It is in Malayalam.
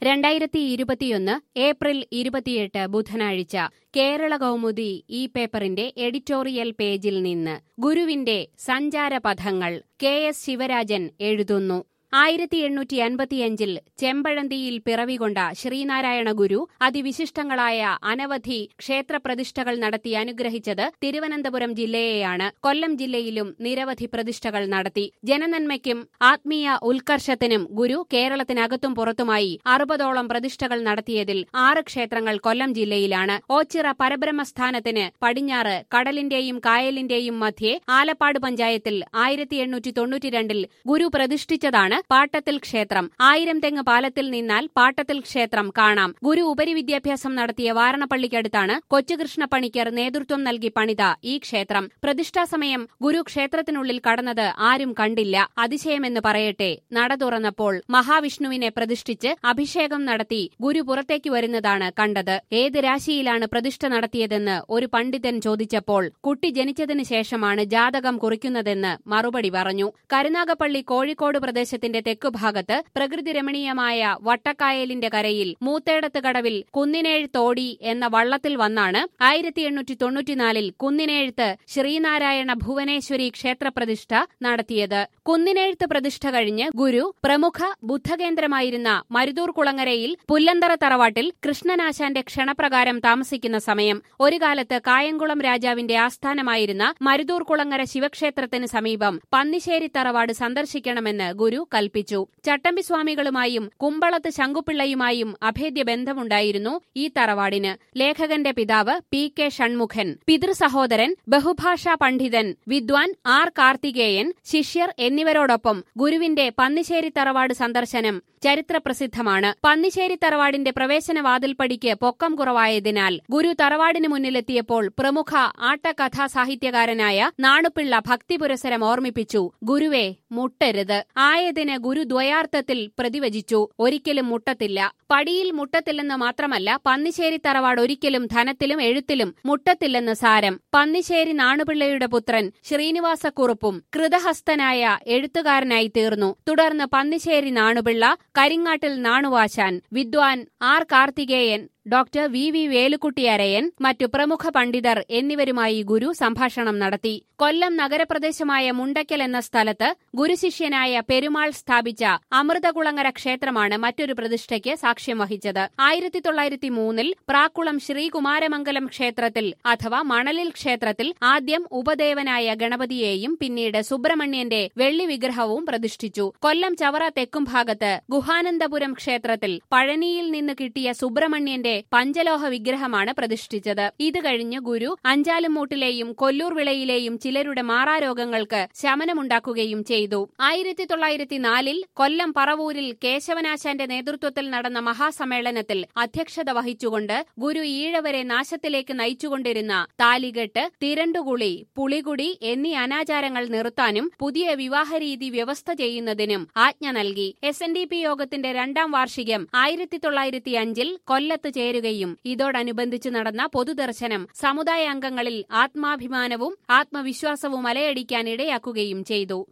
രണ്ടായിരത്തി ഇരുപത്തിയൊന്ന് ഏപ്രിൽ ഇരുപത്തിയെട്ട് ബുധനാഴ്ച കേരള കൗമുദി ഈ പേപ്പറിന്റെ എഡിറ്റോറിയൽ പേജിൽ നിന്ന് ഗുരുവിന്റെ സഞ്ചാരപഥങ്ങൾ കെ എസ് ശിവരാജൻ എഴുതുന്നു ആയിരത്തി എണ്ണൂറ്റി അൻപത്തിയഞ്ചിൽ ചെമ്പഴന്തിയിൽ പിറവികൊണ്ട ശ്രീനാരായണ ഗുരു അതിവിശിഷ്ടങ്ങളായ അനവധി ക്ഷേത്രപ്രതിഷ്ഠകൾ നടത്തി അനുഗ്രഹിച്ചത് തിരുവനന്തപുരം ജില്ലയെയാണ് കൊല്ലം ജില്ലയിലും നിരവധി പ്രതിഷ്ഠകൾ നടത്തി ജനനന്മയ്ക്കും ആത്മീയ ഉത്കർഷത്തിനും ഗുരു കേരളത്തിനകത്തും പുറത്തുമായി അറുപതോളം പ്രതിഷ്ഠകൾ നടത്തിയതിൽ ആറ് ക്ഷേത്രങ്ങൾ കൊല്ലം ജില്ലയിലാണ് ഓച്ചിറ പരബ്രഹ്മസ്ഥാനത്തിന് പടിഞ്ഞാറ് കടലിന്റെയും കായലിന്റെയും മധ്യേ ആലപ്പാട് പഞ്ചായത്തിൽ ആയിരത്തി എണ്ണൂറ്റി തൊണ്ണൂറ്റിരണ്ടിൽ ഗുരു പ്രതിഷ്ഠിച്ചതാണ് പാട്ടത്തിൽ ക്ഷേത്രം ആയിരം തെങ്ങ് പാലത്തിൽ നിന്നാൽ പാട്ടത്തിൽ ക്ഷേത്രം കാണാം ഗുരു ഉപരിവിദ്യാഭ്യാസം നടത്തിയ വാരണപ്പള്ളിക്കടുത്താണ് കൊച്ചുകൃഷ്ണ പണിക്കർ നേതൃത്വം നൽകി പണിത ഈ ക്ഷേത്രം പ്രതിഷ്ഠാസമയം ഗുരു ക്ഷേത്രത്തിനുള്ളിൽ കടന്നത് ആരും കണ്ടില്ല അതിശയമെന്ന് പറയട്ടെ നട തുറന്നപ്പോൾ മഹാവിഷ്ണുവിനെ പ്രതിഷ്ഠിച്ച് അഭിഷേകം നടത്തി ഗുരു പുറത്തേക്ക് വരുന്നതാണ് കണ്ടത് ഏത് രാശിയിലാണ് പ്രതിഷ്ഠ നടത്തിയതെന്ന് ഒരു പണ്ഡിതൻ ചോദിച്ചപ്പോൾ കുട്ടി ജനിച്ചതിന് ശേഷമാണ് ജാതകം കുറിക്കുന്നതെന്ന് മറുപടി പറഞ്ഞു കരുനാഗപ്പള്ളി കോഴിക്കോട് പ്രദേശത്തിന്റെ തെക്കുഭാഗത്ത് പ്രകൃതി രമണീയമായ വട്ടക്കായലിന്റെ കരയിൽ മൂത്തേടത്ത് കടവിൽ കുന്നിനേഴ് തോടി എന്ന വള്ളത്തിൽ വന്നാണ് ആയിരത്തി എണ്ണൂറ്റി തൊണ്ണൂറ്റിനാലിൽ കുന്നിനേഴുത്ത് ശ്രീനാരായണ ഭുവനേശ്വരി ക്ഷേത്രപ്രതിഷ്ഠ നടത്തിയത് കുന്നിനേഴുത്ത് പ്രതിഷ്ഠ കഴിഞ്ഞ് ഗുരു പ്രമുഖ ബുദ്ധകേന്ദ്രമായിരുന്ന മരുതൂർ കുളങ്ങരയിൽ പുല്ലന്തറ തറവാട്ടിൽ കൃഷ്ണനാശാന്റെ ക്ഷണപ്രകാരം താമസിക്കുന്ന സമയം ഒരു കാലത്ത് കായംകുളം രാജാവിന്റെ ആസ്ഥാനമായിരുന്ന മരുതൂർ കുളങ്ങര ശിവക്ഷേത്രത്തിന് സമീപം പന്നിശ്ശേരി തറവാട് സന്ദർശിക്കണമെന്ന് ഗുരു കൽപ്പിച്ചു ചട്ടമ്പി സ്വാമികളുമായും കുമ്പളത്ത് ശങ്കുപിള്ളയുമായും അഭേദ്യ ബന്ധമുണ്ടായിരുന്നു ഈ തറവാടിന് ലേഖകന്റെ പിതാവ് പി കെ ഷൺമുഖൻ പിതൃസഹോദരൻ ബഹുഭാഷാ പണ്ഡിതൻ വിദ്വാൻ ആർ കാർത്തികേയൻ ശിഷ്യർ എന്നിവരോടൊപ്പം ഗുരുവിന്റെ പന്നിശ്ശേരി തറവാട് സന്ദർശനം ചരിത്രപ്രസിദ്ധമാണ് പന്നിശ്ശേരി തറവാടിന്റെ പ്രവേശന വാതിൽപ്പടിക്ക് പൊക്കം കുറവായതിനാൽ ഗുരു തറവാടിന് മുന്നിലെത്തിയപ്പോൾ പ്രമുഖ ആട്ടകഥാ സാഹിത്യകാരനായ നാണുപിള്ള ഭക്തിപുരസരം ഓർമ്മിപ്പിച്ചു ഗുരുവേ മുട്ടരുത് ആയതിന് ഗുരു ദ്വയാർത്ഥത്തിൽ പ്രതിവചിച്ചു ഒരിക്കലും മുട്ടത്തില്ല പടിയിൽ മുട്ടത്തില്ലെന്ന് മാത്രമല്ല പന്നിശ്ശേരി തറവാട് ഒരിക്കലും ധനത്തിലും എഴുത്തിലും മുട്ടത്തില്ലെന്ന് സാരം പന്നിശ്ശേരി നാണുപിള്ളയുടെ പുത്രൻ ശ്രീനിവാസക്കുറുപ്പും കൃതഹസ്തനായ എഴുത്തുകാരനായി തീർന്നു തുടർന്ന് പന്നിശ്ശേരി നാണുപിള്ള കരിങ്ങാട്ടിൽ നാണുവാശാൻ വിദ്വാൻ R Karthikeyan doctor V V Velukutty Arayan മറ്റു പ്രമുഖ പണ്ഡിതർ എന്നിവരുമായി ഗുരു സംഭാഷണം നടത്തി കൊല്ലം നഗരപ്രദേശമായ മുണ്ടയ്ക്കൽ എന്ന സ്ഥലത്ത് ഗുരുശിഷ്യനായ പെരുമാൾ സ്ഥാപിച്ച അമൃതകുളങ്ങര ക്ഷേത്രമാണ് മറ്റൊരു പ്രതിഷ്ഠയ്ക്ക് സാക്ഷ്യം വഹിച്ചത് ആയിരത്തി തൊള്ളായിരത്തി മൂന്നിൽ പ്രാക്കുളം ശ്രീകുമാരമംഗലം ക്ഷേത്രത്തിൽ അഥവാ മണലിൽ ക്ഷേത്രത്തിൽ ആദ്യം ഉപദേവനായ ഗണപതിയെയും പിന്നീട് സുബ്രഹ്മണ്യന്റെ വെള്ളി വിഗ്രഹവും പ്രതിഷ്ഠിച്ചു കൊല്ലം ചവറ തെക്കും ഭാഗത്ത് ഗുഹാനന്ദപുരം ക്ഷേത്രത്തിൽ പഴനിയിൽ നിന്ന് കിട്ടിയ സുബ്രഹ്മണ്യന്റെ പഞ്ചലോഹ വിഗ്രഹമാണ് പ്രതിഷ്ഠിച്ചത് ഇത് കഴിഞ്ഞ് ഗുരു അഞ്ചാലുമൂട്ടിലെയും കൊല്ലൂർ വിളയിലെയും ചിലരുടെ മാറാരോഗങ്ങൾക്ക് ശമനമുണ്ടാക്കുകയും ചെയ്തു ആയിരത്തി തൊള്ളായിരത്തി നാലിൽ കൊല്ലം പറവൂരിൽ കേശവനാശാന്റെ നേതൃത്വത്തിൽ നടന്ന മഹാസമ്മേളനത്തിൽ അധ്യക്ഷത വഹിച്ചുകൊണ്ട് ഗുരു ഈഴവരെ നാശത്തിലേക്ക് നയിച്ചുകൊണ്ടിരുന്ന താലികെട്ട് തിരണ്ടുകുളി പുളികുടി എന്നീ അനാചാരങ്ങൾ നിർത്താനും പുതിയ വിവാഹരീതി വ്യവസ്ഥ ചെയ്യുന്നതിനും ആജ്ഞ നൽകി എസ് എൻ ഡി പി യോഗത്തിന്റെ രണ്ടാം വാർഷികം ആയിരത്തി തൊള്ളായിരത്തി അഞ്ചിൽ കൊല്ലത്ത് ചേരുകയും ഇതോടനുബന്ധിച്ച് നടന്ന പൊതുദർശനം സമുദായ അംഗങ്ങളിൽ ആത്മാഭിമാനവും ആത്മവിശ്വാസവും അലയടിക്കാൻ ഇടയാക്കുകയും ചെയ്തു